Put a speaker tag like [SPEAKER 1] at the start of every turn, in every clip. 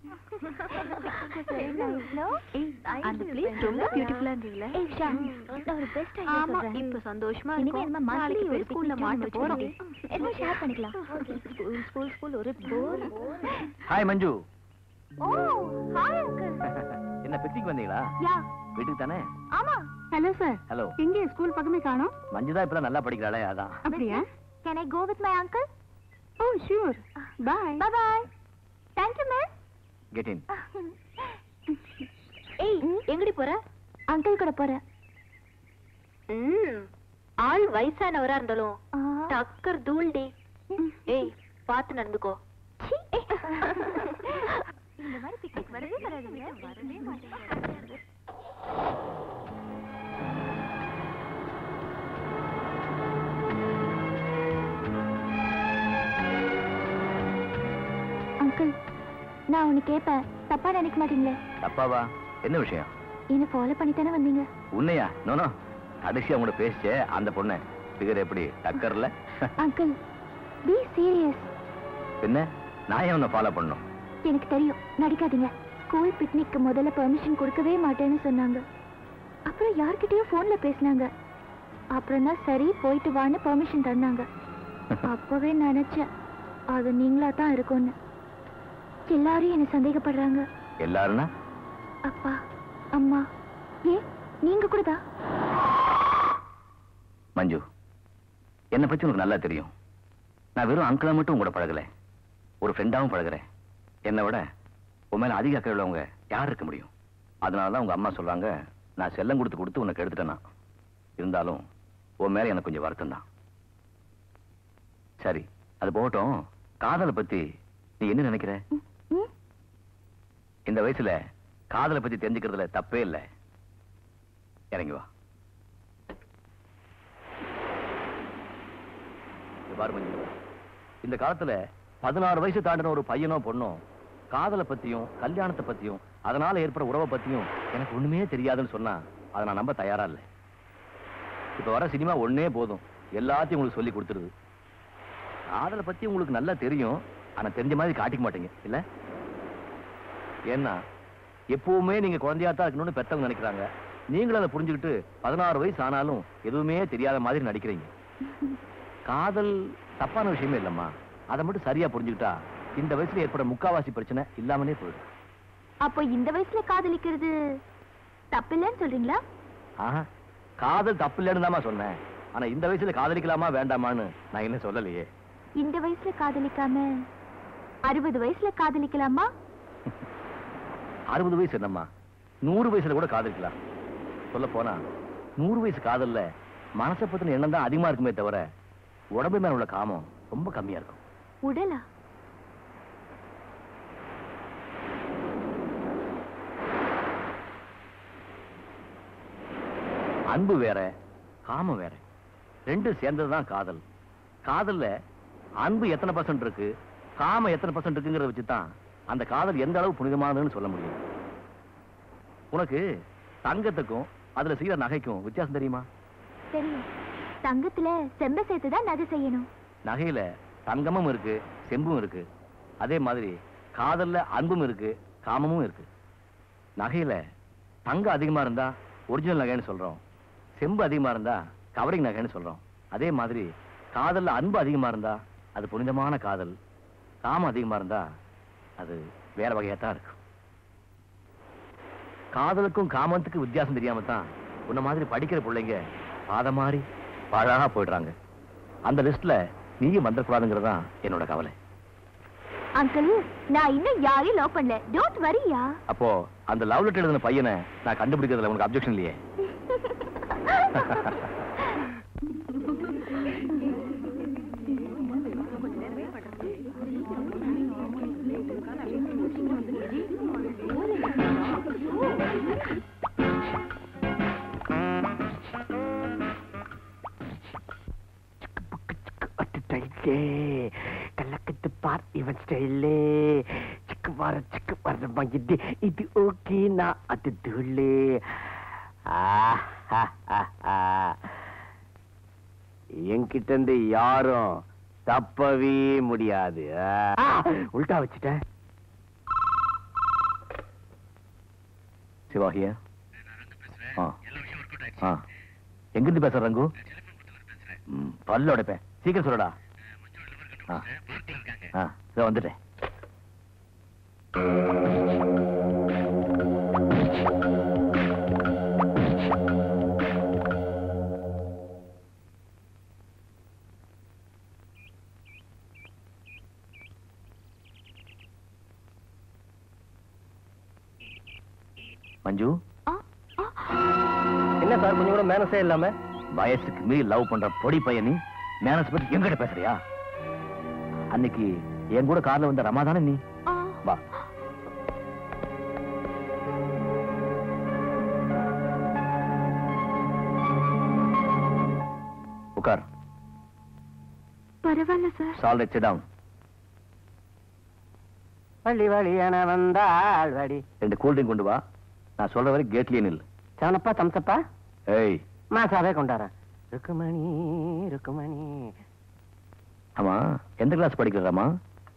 [SPEAKER 1] அந்த place ரொம்ப beautiful ஆ இருந்ததுல? ஆமா, இப்ப சந்தோஷமா இருக்கோம். நாளைக்கு போய் school ல மாட்ட போறோம்.
[SPEAKER 2] ஷேர் பண்ணிக்கலாம் ஸ்கூல் ஸ்கூல் ஸ்கூல் ஒரு bore
[SPEAKER 3] hi Manju
[SPEAKER 2] oh hi uncle
[SPEAKER 3] என்ன பிக்னிக் வந்தீங்களா
[SPEAKER 2] யா
[SPEAKER 3] வீட்டுக்கு தானே
[SPEAKER 2] ஆமா
[SPEAKER 1] ஹலோ சார்
[SPEAKER 3] ஹலோ
[SPEAKER 1] எங்க ஸ்கூல் பக்கமே காணோம்
[SPEAKER 3] மஞ்சு தான் இப்பதான் நல்லா படிக்கிறாளே அதான்
[SPEAKER 1] அப்படியா
[SPEAKER 2] can I go with my uncle
[SPEAKER 1] oh sure bye
[SPEAKER 2] bye bye thank you miss
[SPEAKER 3] get in
[SPEAKER 2] ஏய் எங்கடி போற அங்கிள் கூட போற
[SPEAKER 1] ஆள் வயசானவரா இருந்தாலும்
[SPEAKER 2] ஆ.
[SPEAKER 1] டக்கர் தூள்டி ஏய் பார்த்து நடந்துக்கோ
[SPEAKER 2] சீ. இந்த மாதிரி பிக்னிக் வரவே வராதுங்க வரவே மாட்டேங்குது அங்கிள் நான் உன்னை கேட்பேன் தப்பா நினைக்க மாட்டீங்களே
[SPEAKER 3] தப்பாவா என்ன விஷயம்
[SPEAKER 2] என்ன ஃபாலோ பண்ணி தானே வந்தீங்க
[SPEAKER 3] உன்னையா நோனோ கடைசியா உங்களோட பேசிச்சே அந்த பொண்ணு ஃபிகர் எப்படி டக்கர்ல
[SPEAKER 2] அங்கிள் பி சீரியஸ்
[SPEAKER 3] என்ன நான் ஏன் உன்னை ஃபாலோ பண்ணும்
[SPEAKER 2] எனக்கு தெரியும் நடிக்காதீங்க ஸ்கூல் பிக்னிக்கு முதல்ல பெர்மிஷன் கொடுக்கவே மாட்டேன்னு சொன்னாங்க அப்புறம் யார்கிட்டயும் ஃபோன்ல பேசினாங்க அப்புறம் தான் சரி போயிட்டு வான்னு பெர்மிஷன் தந்தாங்க அப்பவே நினைச்சேன் அது நீங்களா தான் இருக்கும்னு எல்லாரும் என்ன சந்தேகப்படுறாங்க
[SPEAKER 3] எல்லாருன்னா
[SPEAKER 2] அப்பா அம்மா ஏ நீங்க கூட தான்
[SPEAKER 3] மஞ்சு என்னை பத்தி உனக்கு நல்லா தெரியும் நான் வெறும் அங்கிளா மட்டும் உங்களோட பழகல ஒரு ஃப்ரெண்டாவும் பழகுறேன் என்னை விட உன் மேல அதிக அக்கறை உள்ளவங்க யார் இருக்க முடியும் அதனால தான் உங்க அம்மா சொல்றாங்க நான் செல்லம் கொடுத்து கொடுத்து உனக்கு எடுத்துட்டேனா இருந்தாலும் உன் மேல எனக்கு கொஞ்சம் வருத்தம் தான் சரி அது போகட்டும் காதலை பத்தி நீ என்ன நினைக்கிற
[SPEAKER 2] ம்
[SPEAKER 3] இந்த வயசுல காதலை பத்தி தெரிஞ்சுக்கிறதுல தப்பே இல்லை இறங்கி வா இங்க பாரு மஞ்சு இந்த காலத்துல பதினாறு வயசு தாண்டின ஒரு பையனோ பொண்ணோ காதலை பத்தியும் கல்யாணத்தை பத்தியும் அதனால ஏற்படுற உறவை பத்தியும் எனக்கு ஒண்ணுமே தெரியாதுன்னு சொன்னா அதை நான் நம்ப தயாரா இல்லை இப்ப வர சினிமா ஒண்ணே போதும் எல்லாத்தையும் உங்களுக்கு சொல்லி கொடுத்துருது காதலை பத்தி உங்களுக்கு நல்லா தெரியும் ஆனா தெரிஞ்ச மாதிரி காட்டிக்க மாட்டீங்க இல்ல ஏன்னா எப்பவுமே நீங்க குழந்தையா தான் இருக்கணும்னு பெத்தவங்க நினைக்கிறாங்க நீங்களும் அதை புரிஞ்சுக்கிட்டு பதினாறு வயசு ஆனாலும் எதுவுமே தெரியாத மாதிரி நடிக்கிறீங்க காதல் தப்பான விஷயமே இல்லம்மா அதை மட்டும் சரியா புரிஞ்சுக்கிட்டா இந்த வயசுல ஏற்பட முக்காவாசி பிரச்சனை இல்லாமலே போயிடும்
[SPEAKER 2] அப்போ இந்த வயசுல காதலிக்கிறது தப்பில்லைன்னு சொல்றீங்களா
[SPEAKER 3] ஆஹா காதல் தப்பு இல்லைன்னு தாம்மா சொன்னேன் ஆனா இந்த வயசுல காதலிக்கலாமா வேண்டாமான்னு நான் என்ன சொல்லலையே
[SPEAKER 2] இந்த வயசுல காதலிக்காம அறுபது வயசுல காதலிக்கலாமா
[SPEAKER 3] அறுபது வயசு என்னம்மா நூறு வயசுல கூட காதலிக்கலாம் சொல்ல போனா நூறு வயசு காதல்ல மனசை பத்தின எண்ணம் தான் அதிகமா இருக்குமே தவிர உடம்பு மேல உள்ள காமம் ரொம்ப கம்மியா இருக்கும்
[SPEAKER 2] உடலா
[SPEAKER 3] அன்பு வேற காமம் வேற ரெண்டும் சேர்ந்ததுதான் காதல் காதல்ல அன்பு எத்தனை பர்சன்ட் இருக்கு காமம் எத்தனை பர்சன்ட் இருக்குங்கிறத வச்சு தான் அந்த காதல் எந்த அளவு புனிதமானதுன்னு சொல்ல முடியும் உனக்கு தங்கத்துக்கும் அதுல செய்யற நகைக்கும் வித்தியாசம் தெரியுமா
[SPEAKER 2] தெரியும் தங்கத்துல செம்ப சேர்த்து தான் நகை செய்யணும்
[SPEAKER 3] நகையில தங்கமும் இருக்கு செம்பும் இருக்கு அதே மாதிரி காதல்ல அன்பும் இருக்கு காமமும் இருக்கு நகையில தங்கம் அதிகமா இருந்தா ஒரிஜினல் நகைன்னு சொல்றோம் செம்பு அதிகமா இருந்தா கவரிங் நகைன்னு சொல்றோம் அதே மாதிரி காதல்ல அன்பு அதிகமா இருந்தா அது புனிதமான காதல் காமம் அதிகமா இருந்தா அது வேற வகையா தான் இருக்கும் காதலுக்கும் காமத்துக்கும் வித்தியாசம் தெரியாம தான் உன்ன மாதிரி படிக்கிற பிள்ளைங்க பாத மாதிரி பாழாக போயிடுறாங்க அந்த லிஸ்ட்ல நீயும் வந்துடக்கூடாதுங்கிறது தான் என்னோட கவலை
[SPEAKER 2] அங்கிள் நான் இன்னும் யாரையும் லவ் பண்ணல டோன்ட் வரியா
[SPEAKER 3] அப்போ அந்த லவ் லெட்டர் எழுதின பையனை நான் கண்டுபிடிக்கிறதுல உனக்கு அப்ஜெக்ஷன் இல்லையே
[SPEAKER 4] கலக்கத்து பார் இவன் ஸ்டைலே சிக்கு வர சிக்கு வர இது இது ஓகே நான் அது துள்ளே என்கிட்ட இருந்து யாரும் தப்பவே முடியாது ஆ, உல்டா வச்சுட்டேன்
[SPEAKER 3] சிவா ஹியர் ஆ ஆ எங்கிருந்து பேசுற ரங்கு ம், பல்ல உடைப்பேன் சீக்கிரம் சொல்லடா ஆ ஆ இதோ வந்துட்டேன் மஞ்சு
[SPEAKER 4] என்ன சார் கொஞ்சம் கூட மேனஸே இல்லாம
[SPEAKER 3] வயசுக்கு மீறி லவ் பண்ற பொடி பையன் நீ மேனஸ் பத்தி எங்கிட்ட பேசுறியா அன்னைக்கு என் கூட கார்ல வந்த ரமா தானே நீ வா உட்கார்
[SPEAKER 2] பரவாயில்ல சார்
[SPEAKER 3] சால் சிட் டவுன்
[SPEAKER 4] வழி வழியான வந்தாள் வடி
[SPEAKER 3] ரெண்டு கூல் ட்ரிங்க் கொண்டு வா நான் சொல்ற வரை கேட்லயே நில்லு
[SPEAKER 4] சவனப்பா தம்சப்பா
[SPEAKER 3] ஏய்
[SPEAKER 4] மாசாவே கொண்டாரன் ருக்குமணி ருக்குமணி
[SPEAKER 3] ஆமா எந்த கிளாஸ் படிக்கிறதாமா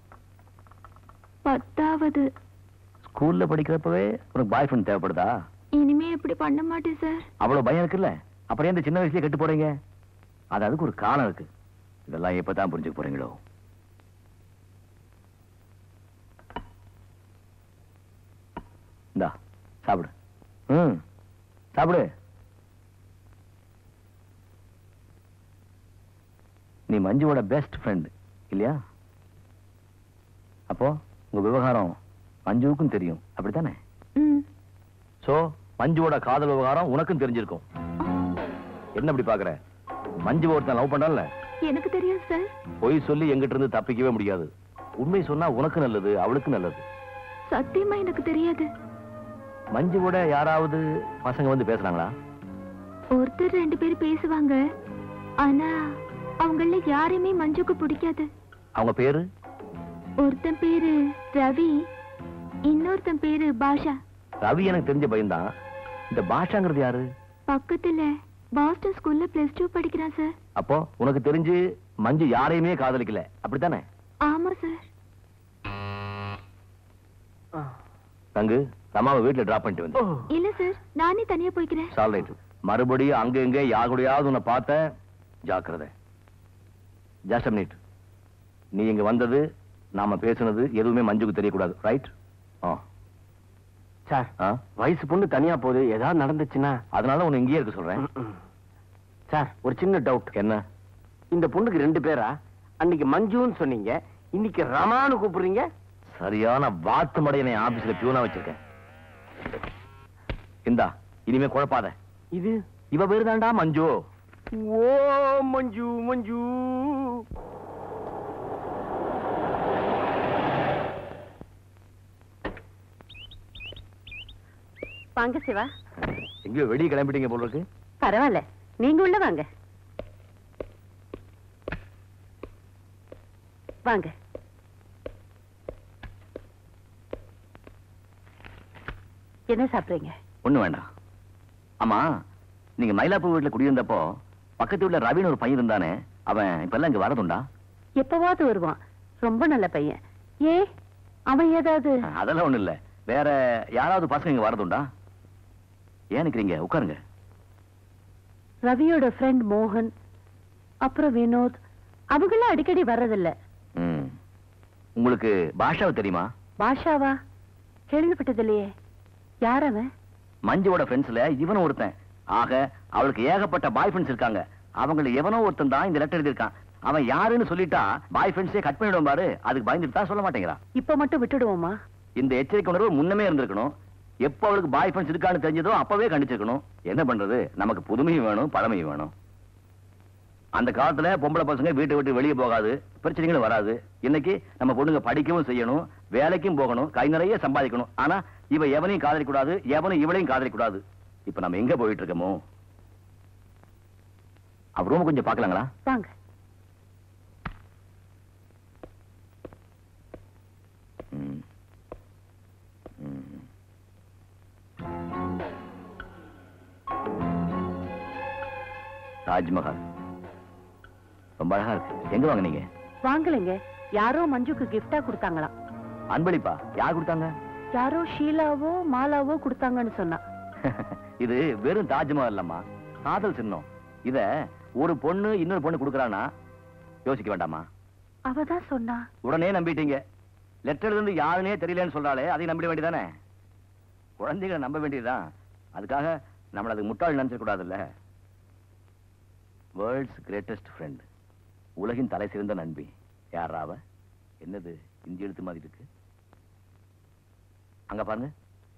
[SPEAKER 2] பத்தாவது
[SPEAKER 3] ஸ்கூல்ல படிக்கிறப்பவே உனக்கு பாய் ஃப்ரெண்ட் தேவைப்படுதா
[SPEAKER 2] இனிமே இப்படி பண்ண மாட்டேன் சார்
[SPEAKER 3] அவ்வளவு பயம் இருக்குல்ல அப்புறம் ஏன் இந்த சின்ன வயசுலயே கெட்டு போறீங்க அது அதுக்கு ஒரு காலம் இருக்கு இதெல்லாம் எப்பதான் புரிஞ்சுக்க போறீங்களோ இந்தா சாப்பிடு ம் சாப்பிடு நீ மஞ்சுவோட பெஸ்ட் ஃப்ரெண்ட் இல்லையா அப்போ உங்க விவகாரம் மஞ்சுவுக்கும் தெரியும் அப்படித்தானே
[SPEAKER 2] ம்
[SPEAKER 3] சோ மஞ்சுவோட காதல் விவகாரம் உனக்கும் தெரிஞ்சிருக்கும் என்ன இப்படி பாக்குற மஞ்சு ஒருத்தன் லவ் பண்ணல
[SPEAKER 2] எனக்கு தெரியும் சார்
[SPEAKER 3] பொய் சொல்லி எங்கிட்ட இருந்து தப்பிக்கவே முடியாது உண்மை சொன்னா உனக்கு நல்லது அவளுக்கு நல்லது
[SPEAKER 2] சத்தியமா எனக்கு தெரியாது
[SPEAKER 3] மஞ்சுவோட யாராவது பசங்க வந்து பேசுறாங்களா
[SPEAKER 2] ஒருத்தர் ரெண்டு பேர் பேசுவாங்க ஆனா அவங்கள யாரையுமே மஞ்சுக்கு பிடிக்காது
[SPEAKER 3] அவங்க பேரு
[SPEAKER 2] ஒருத்தன் பேரு ரவி இன்னொருத்தன் பேரு பாஷா
[SPEAKER 3] ரவி எனக்கு தெரிஞ்ச பையன்தான் இந்த பாஷாங்கிறது யாரு
[SPEAKER 2] பக்கத்துல பாஸ்டன் ஸ்கூல்ல பிளஸ் டூ படிக்கிறான் சார்
[SPEAKER 3] அப்போ உனக்கு தெரிஞ்சு மஞ்சு யாரையுமே காதலிக்கல அப்படித்தானே
[SPEAKER 2] ஆமா சார்
[SPEAKER 3] தங்கு ரமாவை வீட்டுல டிராப் பண்ணிட்டு வந்து
[SPEAKER 2] இல்ல சார் நானே தனியா போய்க்கிறேன்
[SPEAKER 3] சால்ரைட் மறுபடியும் அங்க இங்க யாருடையாவது உன்னை பார்த்த ஜாக்கிரதை ஜஸ்ட் மினிட் நீ இங்க வந்தது நாம பேசுனது எதுவுமே மஞ்சுக்கு தெரியக்கூடாது ரைட் ஆ
[SPEAKER 4] சார்
[SPEAKER 3] ஆ
[SPEAKER 4] வயசு பொண்ணு தனியா போகுது ஏதாவது நடந்துச்சுன்னா
[SPEAKER 3] அதனால உன்னை இங்கேயே இருக்க சொல்றேன்
[SPEAKER 4] ம்ம். சார் ஒரு சின்ன டவுட்
[SPEAKER 3] என்ன
[SPEAKER 4] இந்த பொண்ணுக்கு ரெண்டு பேரா அன்னைக்கு மஞ்சுன்னு சொன்னீங்க இன்னைக்கு ரமான்னு கூப்பிடுறீங்க
[SPEAKER 3] சரியான வாத்து மடையனை ஆபீஸ்ல பியூனா வச்சிருக்கேன் இந்தா இனிமே குழப்பாத
[SPEAKER 4] இது
[SPEAKER 3] இவ பேரு தான்டா மஞ்சு
[SPEAKER 4] ஓ மஞ்சு மஞ்சு
[SPEAKER 1] வாங்க சிவா
[SPEAKER 3] எங்கேயோ வெளியே கிளம்பிட்டீங்க போல இருக்கு
[SPEAKER 1] பரவாயில்ல நீங்க உள்ள வாங்க வாங்க என்ன சாப்பிடுறீங்க
[SPEAKER 3] ஒண்ணு வேண்டாம் ஆமா நீங்க மயிலாப்பூர் வீட்டுல குடியிருந்தப்போ பக்கத்து வீட்டுல ரவின்னு ஒரு பையன் இருந்தானே அவன் இப்பெல்லாம் இங்க வரதுண்டா
[SPEAKER 1] எப்பவாவது வருவான் ரொம்ப நல்ல பையன் ஏ அவன் ஏதாவது
[SPEAKER 3] அதெல்லாம் ஒண்ணு இல்ல வேற யாராவது பசங்க இங்க வரதுண்டா ஏன் நிக்கிறீங்க உட்காருங்க
[SPEAKER 1] ரவியோட ஃப்ரெண்ட் மோகன் அப்புறம் வினோத் அவங்களாம் அடிக்கடி வர்றதில்ல
[SPEAKER 3] ம். உங்களுக்கு பாஷாவை தெரியுமா
[SPEAKER 1] பாஷாவா கேள்விப்பட்டதில்லையே யார் அவன்
[SPEAKER 3] மஞ்சுவோட ஃப்ரெண்ட்ஸ்ல இவனும் ஒருத்தன் ஆக அவளுக்கு ஏகப்பட்ட பாய் ஃப்ரெண்ட்ஸ் இருக்காங்க அவங்கள எவனோ ஒருத்தன் தான் இந்த லெட்டர் எழுதியிருக்கான் அவன் யாருன்னு சொல்லிட்டா பாய் ஃப்ரெண்ட்ஸே கட் பண்ணிடுவோம் பாரு அதுக்கு பயந்துட்டு தான் சொல்ல மாட்டேங்கிறான்
[SPEAKER 1] இப்ப மட்டும் விட்டுடுவோமா
[SPEAKER 3] இந்த எச்சரிக்கை உணர்வு முன்னமே இருந்திருக்கணும் எப்போ அவளுக்கு பாய் ஃப்ரெண்ட்ஸ் இருக்கான்னு தெரிஞ்சதோ அப்பவே கண்டிச்சிருக்கணும் என்ன பண்றது நமக்கு புதுமையும் வேணும் பழமையும் வேணும் அந்த காலத்துல பொம்பளை பசங்க வீட்டை விட்டு வெளியே போகாது பிரச்சனைகளும் வராது இன்னைக்கு நம்ம பொண்ணுங்க படிக்கவும் செய்யணும் வேலைக்கும் போகணும் கை நிறைய சம்பாதிக்கணும் ஆனா இவ எவனையும் காதலிக்க கூடாது எவனும் இவளையும் காதலிக்க கூடாது இப்ப நம்ம எங்க போயிட்டு இருக்கோமோ அவ ரூம் கொஞ்சம் பார்க்கலாங்களா
[SPEAKER 1] வாங்க
[SPEAKER 3] ம். ம். தாஜ்மஹால் ரொம்ப அழகா இருக்கு எங்க வாங்குனீங்க
[SPEAKER 1] வாங்கலைங்க யாரோ மஞ்சுக்கு கிஃப்டா கொடுத்தாங்களாம்
[SPEAKER 3] அன்பளிப்பா யார் கொடுத்தாங்க
[SPEAKER 1] யாரோ ஷீலாவோ மாலாவோ கொடுத்தாங்கன்னு சொன்னா
[SPEAKER 3] இது வெறும் தாஜ்மஹல் இல்லம்மா காதல் சின்னம் இத ஒரு பொண்ணு இன்னொரு பொண்ணு கொடுக்கறானா யோசிக்க வேண்டாமா
[SPEAKER 1] அவ தான் சொன்னா
[SPEAKER 3] உடனே நம்பிட்டீங்க லெட்டர் இருந்து யாருனே தெரியலன்னு சொல்றாளே அதையும் நம்பிட வேண்டியதானே குழந்தைகளை நம்ப வேண்டியதுதான் அதுக்காக நம்மள அது முட்டாள் நினைச்ச கூடாதுல்ல வேர்ல்ட்ஸ் கிரேட்டஸ்ட் ஃப்ரெண்ட் உலகின் தலை சிறந்த நண்பி யாரா அவ என்னது இந்தி எழுத்து மாதிரி இருக்கு அங்க பாருங்க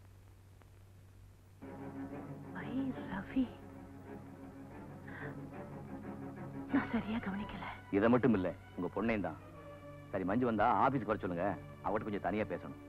[SPEAKER 1] ஐ ரவி நான் சரியா கவனிக்கல
[SPEAKER 3] இதை மட்டும் இல்ல உங்க பொண்ணையும் தான் சரி மஞ்சு வந்தா ஆபீஸ்க்கு வர சொல்லுங்க அவட்ட கொஞ்சம் தனியா பேசணும்